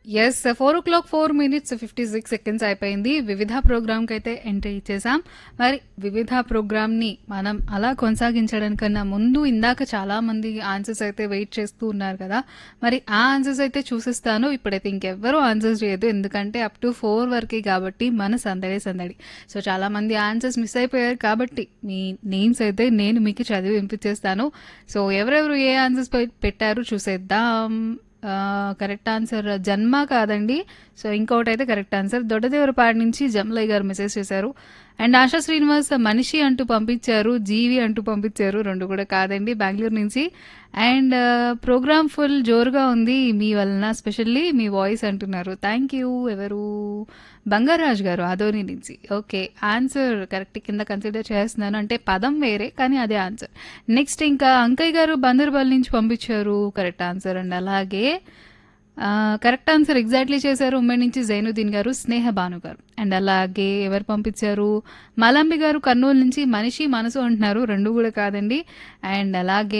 yes four o'clock four minutes fifty six seconds అయిపోయింది వివిధ ప్రోగ్రామ్కి అయితే ఎంట్రీ ఇచ్చేసాం మరి వివిధ ప్రోగ్రామ్ని మనం అలా కొనసాగించడానికన్నా ముందు ఇందాక చాలా మంది ఆన్సర్స్ అయితే వెయిట్ చేస్తూ ఉన్నారు కదా మరి ఆ ఆన్సర్స్ అయితే చూసిస్తాను ఇప్పుడైతే ఇంకెవ్వరూ ఆన్సర్స్ చేయదు ఎందుకంటే అప్ టు ఫోర్ వరకే కాబట్టి మన సందడి సందడి సో చాలా మంది ఆన్సర్స్ మిస్ అయిపోయారు కాబట్టి మీ నేమ్స్ అయితే నేను మీకు చదివి వినిపించేస్తాను సో ఎవరెవరు ఏ ఆన్సర్స్ పెట్టారు చూసేద్దాం కరెక్ట్ ఆన్సర్ జన్మ కాదండి సో ఇంకొకటి అయితే కరెక్ట్ ఆన్సర్ దొడ్డదేవరపాడు నుంచి జమలయ్య గారు మెసేజ్ చేశారు అండ్ ఆశా శ్రీనివాస్ మనిషి అంటూ పంపించారు జీవి అంటూ పంపించారు రెండు కూడా కాదండి బెంగళూరు నుంచి అండ్ ప్రోగ్రామ్ ఫుల్ జోరుగా ఉంది మీ వలన స్పెషల్లీ మీ వాయిస్ అంటున్నారు థ్యాంక్ యూ ఎవరు బంగారాజ్ గారు ఆదోని నుంచి ఓకే ఆన్సర్ కరెక్ట్ కింద కన్సిడర్ చేస్తున్నాను అంటే పదం వేరే కానీ అదే ఆన్సర్ నెక్స్ట్ ఇంకా అంకయ్య గారు బందర్బల్ నుంచి పంపించారు కరెక్ట్ ఆన్సర్ అండ్ అలాగే కరెక్ట్ ఆన్సర్ ఎగ్జాక్ట్లీ చేశారు ఉమ్మడి నుంచి జైనుద్దీన్ గారు స్నేహ భాను గారు అండ్ అలాగే ఎవరు పంపించారు మలంబి గారు కర్నూలు నుంచి మనిషి మనసు అంటున్నారు రెండు కూడా కాదండి అండ్ అలాగే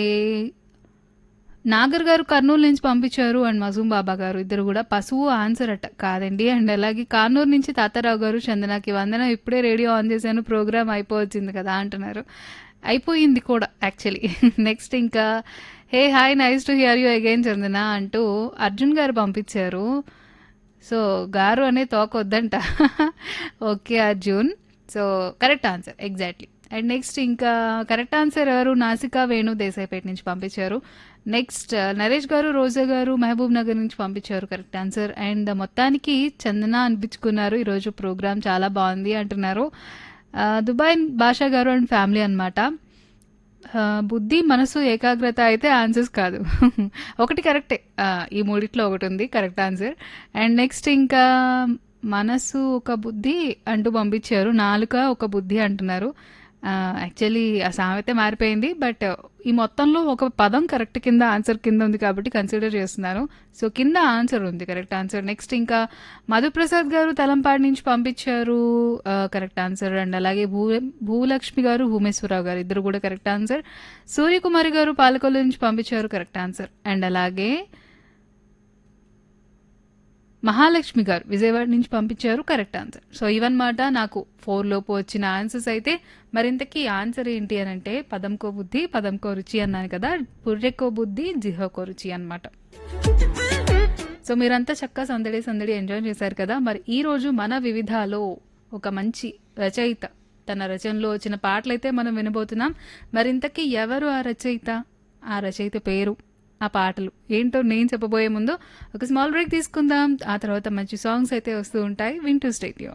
నాగర్ గారు కర్నూలు నుంచి పంపించారు అండ్ మజూం బాబా గారు ఇద్దరు కూడా పశువు ఆన్సర్ అట కాదండి అండ్ అలాగే కానూరు నుంచి తాతారావు గారు చందనాకి వందన ఇప్పుడే రేడియో ఆన్ చేశాను ప్రోగ్రామ్ అయిపోవచ్చింది కదా అంటున్నారు అయిపోయింది కూడా యాక్చువల్లీ నెక్స్ట్ ఇంకా hey hi nice to hear you again Chandana అంటూ అర్జున్ గారు పంపించారు సో గారు అనే తోక వద్దంట okay Arjun so correct answer exactly and next ఇంకా కరెక్ట్ ఆన్సర్ ఎవరు నాసికా వేణు దేశాయిపేట నుంచి పంపించారు నెక్స్ట్ నరేష్ గారు రోజా గారు మహబూబ్ నగర్ నుంచి పంపించారు కరెక్ట్ ఆన్సర్ అండ్ మొత్తానికి చందన అనిపించుకున్నారు ఈరోజు ప్రోగ్రామ్ చాలా బాగుంది అంటున్నారు దుబాయ్ భాషా గారు అండ్ ఫ్యామిలీ అనమాట బుద్ధి మనసు ఏకాగ్రత అయితే ఆన్సర్స్ కాదు ఒకటి కరెక్టే ఈ మూడిట్లో ఒకటి ఉంది కరెక్ట్ ఆన్సర్ అండ్ నెక్స్ట్ ఇంకా మనసు ఒక బుద్ధి అంటూ పంపించారు నాలుక ఒక బుద్ధి అంటున్నారు యాక్చువల్లీ ఆ సామెత మారిపోయింది బట్ ఈ మొత్తంలో ఒక పదం కరెక్ట్ కింద ఆన్సర్ కింద ఉంది కాబట్టి కన్సిడర్ చేస్తున్నాను సో కింద ఆన్సర్ ఉంది కరెక్ట్ ఆన్సర్ నెక్స్ట్ ఇంకా మధుప్రసాద్ గారు తలంపాడి నుంచి పంపించారు కరెక్ట్ ఆన్సర్ అండ్ అలాగే భూ భూలక్ష్మి గారు భూమేశ్వరరావు గారు ఇద్దరు కూడా కరెక్ట్ ఆన్సర్ సూర్యకుమారి గారు పాలకొల్లు నుంచి పంపించారు కరెక్ట్ ఆన్సర్ అండ్ అలాగే మహాలక్ష్మి గారు విజయవాడ నుంచి పంపించారు కరెక్ట్ ఆన్సర్ సో ఇవన్నమాట నాకు ఫోర్ లోపు వచ్చిన ఆన్సర్స్ అయితే మరింతకీ ఆన్సర్ ఏంటి అని అంటే పదంకో బుద్ధి పదంకో రుచి అన్నాను కదా పుర్రెకో బుద్ధి జిహోకో రుచి అనమాట సో మీరంతా చక్కగా సందడి సందడి ఎంజాయ్ చేశారు కదా మరి ఈ రోజు మన వివిధాలో ఒక మంచి రచయిత తన రచనలో వచ్చిన పాటలైతే మనం వినబోతున్నాం మరింతకీ ఎవరు ఆ రచయిత ఆ రచయిత పేరు ఆ పాటలు ఏంటో నేను చెప్పబోయే ముందు ఒక స్మాల్ బ్రేక్ తీసుకుందాం ఆ తర్వాత మంచి సాంగ్స్ అయితే వస్తూ ఉంటాయి వింటూ స్టేడియో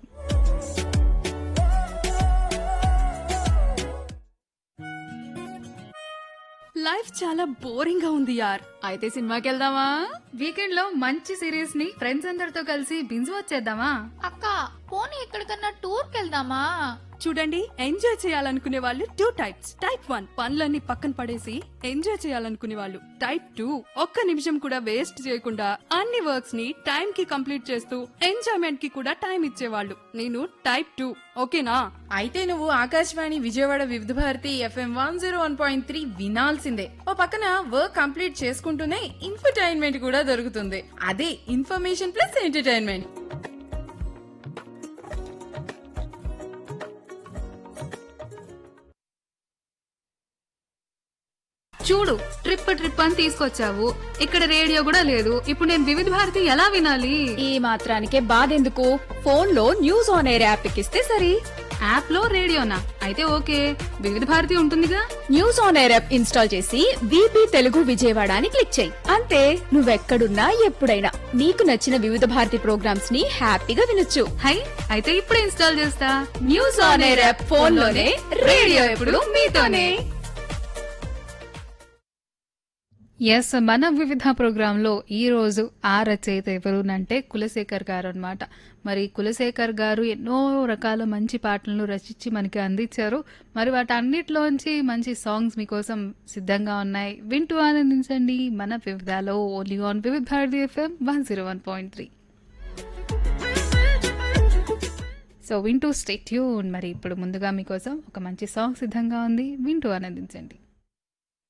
లైఫ్ చాలా బోరింగ్ గా ఉంది యార్ అయితే సినిమాకి వెళ్దామా వీకెండ్ లో మంచి సిరీస్ ని ఫ్రెండ్స్ అందరితో కలిసి బింజు వచ్చేద్దామా అక్క పోనీ ఎక్కడికన్నా టూర్ కెళ్దామా చూడండి ఎంజాయ్ చేయాలనుకునే వాళ్ళు టూ టైప్స్ టైప్ వన్ పనులన్నీ పక్కన పడేసి ఎంజాయ్ చేయాలనుకునే వాళ్ళు టైప్ టూ ఒక్క నిమిషం కూడా వేస్ట్ చేయకుండా అన్ని వర్క్స్ ని టైం కి కంప్లీట్ చేస్తూ ఎంజాయ్మెంట్ కి కూడా టైం ఇచ్చేవాళ్ళు నేను టైప్ టూ ఓకేనా అయితే నువ్వు Akashvani Vijayawada Vividh Bharati FM one zero one point three వినాల్సిందే ఓ పక్కన వర్క్ కంప్లీట్ చేసుకుంటూనే ఇన్ఫర్టైన్మెంట్ కూడా దొరుకుతుంది అదే ఇన్ఫర్మేషన్ ప్లస్ ఎంటర్టైన్మెంట్ చూడు ట్రిప్ ట్రిప్ అని తీసుకొచ్చావు ఇక్కడ రేడియో కూడా లేదు ఇప్పుడు నేను వివిధ భారతి ఎలా వినాలి ఈ మాత్రానికే బాధెందుకు ఫోన్ లో న్యూస్ ఆన్ ఎయిర్ యాప్ ఎక్కిస్తే సరి యాప్ లో రేడియోనా అయితే ఓకే వివిధ భారతి ఉంటుందిగా news on air app install చేసి వీపీ తెలుగు విజయవాడ అని క్లిక్ చేయి అంతే నువ్వెక్కడున్నా ఎప్పుడైనా నీకు నచ్చిన వివిధ భారతి ప్రోగ్రామ్స్ ని హ్యాపీగా వినొచ్చు హై అయితే ఇప్పుడే ఇన్స్టాల్ చేస్తా news on air app phone లోనే రేడియో ఎప్పుడు మీతోనే ఎస్ మన వివిధ ప్రోగ్రాంలో ఈ రోజు ఆ రచయిత ఎవరునంటే కులశేఖర్ గారు అనమాట మరి కులశేఖర్ గారు ఎన్నో రకాల మంచి పాటలను రచించి మనకి అందించారు మరి వాటన్నిటిలోంచి మంచి సాంగ్స్ మీకోసం సిద్ధంగా ఉన్నాయి వింటూ ఆనందించండి మన వివిధలో only on Vividh Bharati FM one zero one point three so వింటూ స్టేట్యూన్ మరి ఇప్పుడు ముందుగా మీకోసం ఒక మంచి సాంగ్ సిద్ధంగా ఉంది వింటూ ఆనందించండి